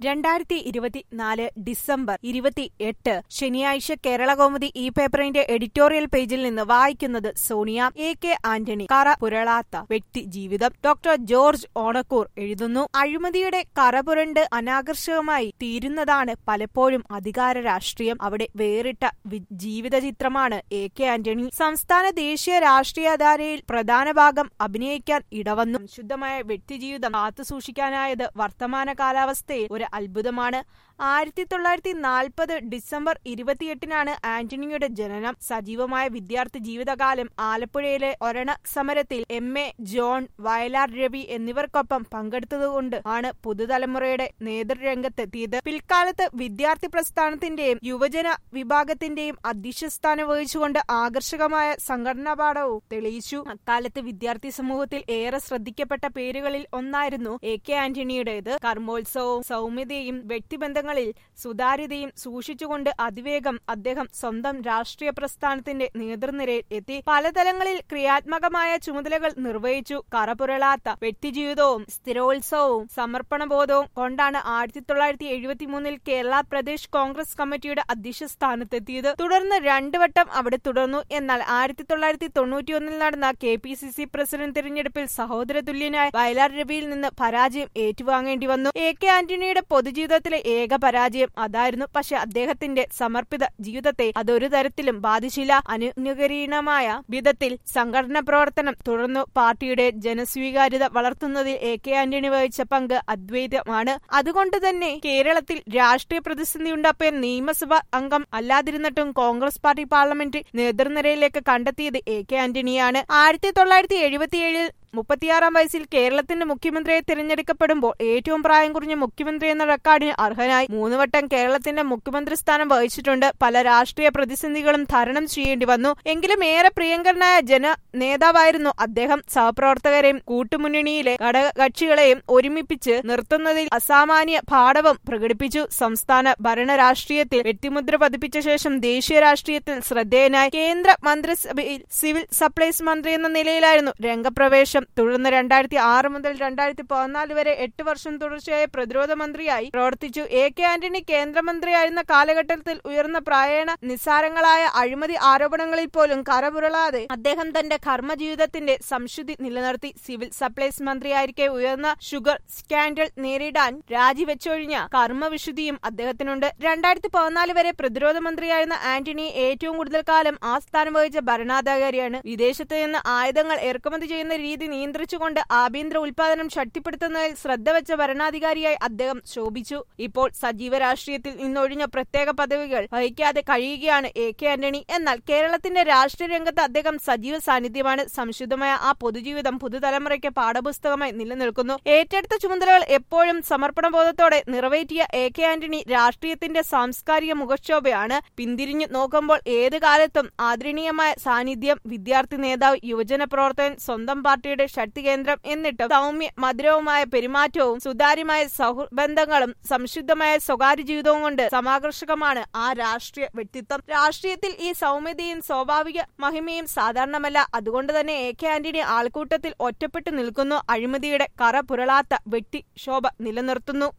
രണ്ടായിരത്തി ഇരുപത്തിനാല് ഡിസംബർ ഇരുപത്തി എട്ട് ശനിയാഴ്ച കേരളകൗമുദി ഈ പേപ്പറിന്റെ എഡിറ്റോറിയൽ പേജിൽ നിന്ന് വായിക്കുന്നത് സോണിയ എ കെ ആന്റണി കറ പുരളാത്ത വ്യക്തി ജീവിതം ഡോക്ടർ ജോർജ് ഓണക്കൂർ എഴുതുന്നു അഴിമതിയുടെ കറപുരണ്ട് അനാകർഷകമായി തീരുന്നതാണ് പലപ്പോഴും അധികാര രാഷ്ട്രീയം അവിടെ വേറിട്ട വി- ജീവിത ചിത്രമാണ് എ കെ ആന്റണി സംസ്ഥാന ദേശീയ രാഷ്ട്രീയധാരയിൽ പ്രധാന ഭാഗം അഭിനയിക്കാൻ ഇടവന്നു ശുദ്ധമായ വ്യക്തിജീവിതം കാത്തുസൂക്ഷിക്കാനായത് വർത്തമാന കാലാവസ്ഥയിൽ ഒരു അത്ഭുതമാണ് ആയിരത്തി തൊള്ളായിരത്തി നാൽപ്പത് ഡിസംബർ ഇരുപത്തിയെട്ടിനാണ് ആന്റണിയുടെ ജനനം സജീവമായ വിദ്യാർത്ഥി ജീവിതകാലം ആലപ്പുഴയിലെ ഒരണ സമരത്തിൽ M A John Vayalar Ravi എന്നിവർക്കൊപ്പം പങ്കെടുത്തതുകൊണ്ട് ആണ് പുതുതലമുറയുടെ നേതൃരംഗത്തെത്തിയത് പിൽക്കാലത്ത് വിദ്യാർത്ഥി പ്രസ്ഥാനത്തിന്റെയും യുവജന വിഭാഗത്തിന്റെയും അധ്യക്ഷസ്ഥാനം വഹിച്ചുകൊണ്ട് ആകർഷകമായ സംഘടനാ പാഠവും തെളിയിച്ചു അക്കാലത്ത് വിദ്യാർത്ഥി സമൂഹത്തിൽ ഏറെ ശ്രദ്ധിക്കപ്പെട്ട പേരുകളിൽ ഒന്നായിരുന്നു എ കെ ആന്റണിയുടേത് കർമ്മോത്സവവും സൗമ്യതയും വ്യക്തിബന്ധങ്ങളിൽ സുതാര്യതയും സൂക്ഷിച്ചുകൊണ്ട് അതിവേഗം അദ്ദേഹം സ്വന്തം രാഷ്ട്രീയ പ്രസ്ഥാനത്തിന്റെ നേതൃനിരയിൽ എത്തി പലതലങ്ങളിൽ ക്രിയാത്മകമായ ചുമതലകൾ നിർവഹിച്ചു കറപുരളാത്ത വ്യക്തിജീവിതവും സ്ഥിരോത്സവവും സമർപ്പണബോധവും കൊണ്ടാണ് ആയിരത്തി തൊള്ളായിരത്തി എഴുപത്തി മൂന്നിൽ കേരള പ്രദേശ് കോൺഗ്രസ് കമ്മിറ്റിയുടെ അധ്യക്ഷ സ്ഥാനത്തെത്തിയത് തുടർന്ന് രണ്ടു വട്ടം അവിടെ തുടർന്നു എന്നാൽ ആയിരത്തി തൊള്ളായിരത്തി തൊണ്ണൂറ്റിയൊന്നിൽ നടന്ന K P C C president തിരഞ്ഞെടുപ്പിൽ സഹോദര തുല്യനായ വയലാർ രവിയിൽ നിന്ന് പരാജയം ഏറ്റുവാങ്ങേണ്ടി വന്നു എ കെ ആന്റണിയുടെ പൊതുജീവിതത്തിലെ ഏക പരാജയം അതായിരുന്നു പക്ഷെ അദ്ദേഹത്തിന്റെ സമർപ്പിത ജീവിതത്തെ അതൊരു തരത്തിലും ബാധിച്ചില്ല അനുകരീണമായ വിധത്തിൽ സംഘടനാ പ്രവർത്തനം തുടർന്നു പാർട്ടിയുടെ ജനസ്വീകാര്യത വളർത്തുന്നതിൽ എ കെ ആന്റണി വഹിച്ച പങ്ക് അദ്വൈതമാണ് അതുകൊണ്ട് തന്നെ കേരളത്തിൽ രാഷ്ട്രീയ പ്രതിസന്ധിയുണ്ടാക്കിയ നിയമസഭ അംഗം അല്ലാതിരുന്നിട്ടും കോൺഗ്രസ് പാർട്ടി പാർലമെന്റ് നേതൃനിരയിലേക്ക് കണ്ടെത്തിയത് എ കെ ആന്റണിയാണ് ആയിരത്തി തൊള്ളായിരത്തി എഴുപത്തിയേഴിൽ മുപ്പത്തിയാറാം വയസ്സിൽ കേരളത്തിന്റെ മുഖ്യമന്ത്രിയെ തിരഞ്ഞെടുക്കപ്പെടുമ്പോൾ ഏറ്റവും പ്രായം കുറഞ്ഞ മുഖ്യമന്ത്രി എന്ന റെക്കോർഡിന് അർഹനായി മൂന്ന് വട്ടം കേരളത്തിന്റെ മുഖ്യമന്ത്രി സ്ഥാനം വഹിച്ചിട്ടുണ്ട് പല രാഷ്ട്രീയ പ്രതിസന്ധികളും തരണം ചെയ്യേണ്ടി വന്നു എങ്കിലും ഏറെ പ്രിയങ്കരനായ ജന നേതാവായിരുന്നു അദ്ദേഹം സഹപ്രവർത്തകരെയും കൂട്ടുമുന്നണിയിലെ ഘടകകക്ഷികളെയും ഒരുമിപ്പിച്ച് നിർത്തുന്നതിൽ അസാമാന്യ പാഠവും പ്രകടിപ്പിച്ചു സംസ്ഥാന ഭരണ രാഷ്ട്രീയത്തിൽ വ്യക്തിമുദ്ര പതിപ്പിച്ച ശേഷം ദേശീയ രാഷ്ട്രീയത്തിൽ ശ്രദ്ധേയനായി കേന്ദ്ര മന്ത്രിസഭയിൽ സിവിൽ സപ്ലൈസ് മന്ത്രി എന്ന നിലയിലായിരുന്നു രംഗപ്രവേശം തുടർന്ന് രണ്ടായിരത്തി ആറ് മുതൽ രണ്ടായിരത്തി പതിനാല് വരെ എട്ട് വർഷം തുടർച്ചയായി പ്രതിരോധ മന്ത്രിയായി പ്രവർത്തിച്ചു എ കെ ആന്റണി കേന്ദ്രമന്ത്രിയായിരുന്ന കാലഘട്ടത്തിൽ ഉയർന്ന പ്രായണ നിസ്സാരങ്ങളായ അഴിമതി ആരോപണങ്ങളിൽ പോലും കരപുരളാതെ അദ്ദേഹം തന്റെ കർമ്മജീവിതത്തിന്റെ സംശുദ്ധി നിലനിർത്തി സിവിൽ സപ്ലൈസ് മന്ത്രിയായിരിക്കെ ഉയർന്ന ഷുഗർ സ്കാൻഡൽ നേരിടാൻ രാജിവെച്ചൊഴിഞ്ഞ കർമ്മവിശുദ്ധിയും അദ്ദേഹത്തിനുണ്ട് രണ്ടായിരത്തി പതിനാല് വരെ പ്രതിരോധ മന്ത്രിയായിരുന്ന ആന്റണി ഏറ്റവും കൂടുതൽ കാലം ആ സ്ഥാനം വഹിച്ച ഭരണാധികാരിയാണ് വിദേശത്ത് നിന്ന് ആയുധങ്ങൾ ഇറക്കുമതി ചെയ്യുന്ന രീതി നിയന്ത്രിച്ചുകൊണ്ട് ആഭ്യന്തര ഉൽപാദനം ശക്തിപ്പെടുത്തുന്നതിൽ ശ്രദ്ധ വെച്ച ഭരണാധികാരിയായി അദ്ദേഹം ശോഭിച്ചു ഇപ്പോൾ സജീവ രാഷ്ട്രീയത്തിൽ നിന്നൊഴിഞ്ഞ പ്രത്യേക പദവികൾ വഹിക്കാതെ കഴിയുകയാണ് എ കെ ആന്റണി എന്നാൽ കേരളത്തിന്റെ രാഷ്ട്രീയ രംഗത്ത് അദ്ദേഹം സജീവ സാന്നിധ്യമാണ് സംശുദ്ധമായ ആ പൊതുജീവിതം പുതുതലമുറയ്ക്ക് പാഠപുസ്തകമായി നിലനിൽക്കുന്നു ഏറ്റെടുത്ത ചുമതലകൾ എപ്പോഴും സമർപ്പണബോധത്തോടെ നിറവേറ്റിയ എ കെ ആന്റണി രാഷ്ട്രീയത്തിന്റെ സാംസ്കാരിക മുഖശോഭയാണ് പിന്തിരിഞ്ഞു നോക്കുമ്പോൾ ഏത് കാലത്തും ആദരണീയമായ സാന്നിധ്യം വിദ്യാർത്ഥി നേതാവ് യുവജന പ്രവർത്തകൻ സ്വന്തം പാർട്ടിയുടെ ശക്തി കേന്ദ്രം എന്നിട്ടും സൗമ്യ മധുരവുമായ പെരുമാറ്റവും സുതാര്യമായ സൗഹൃബന്ധങ്ങളും സംശുദ്ധമായ സ്വകാര്യ ജീവിതവും കൊണ്ട് സമാകർഷകമാണ് ആ രാഷ്ട്രീയ വ്യക്തിത്വം രാഷ്ട്രീയത്തിൽ ഈ സൗമ്യതയും സ്വാഭാവിക മഹിമയും സാധാരണമല്ല അതുകൊണ്ട് തന്നെ എ കെ ആന്റണി ആൾക്കൂട്ടത്തിൽ ഒറ്റപ്പെട്ടു നിൽക്കുന്നു അഴിമതിയുടെ കറ പുരളാത്ത വ്യക്തി ശോഭ നിലനിർത്തുന്നു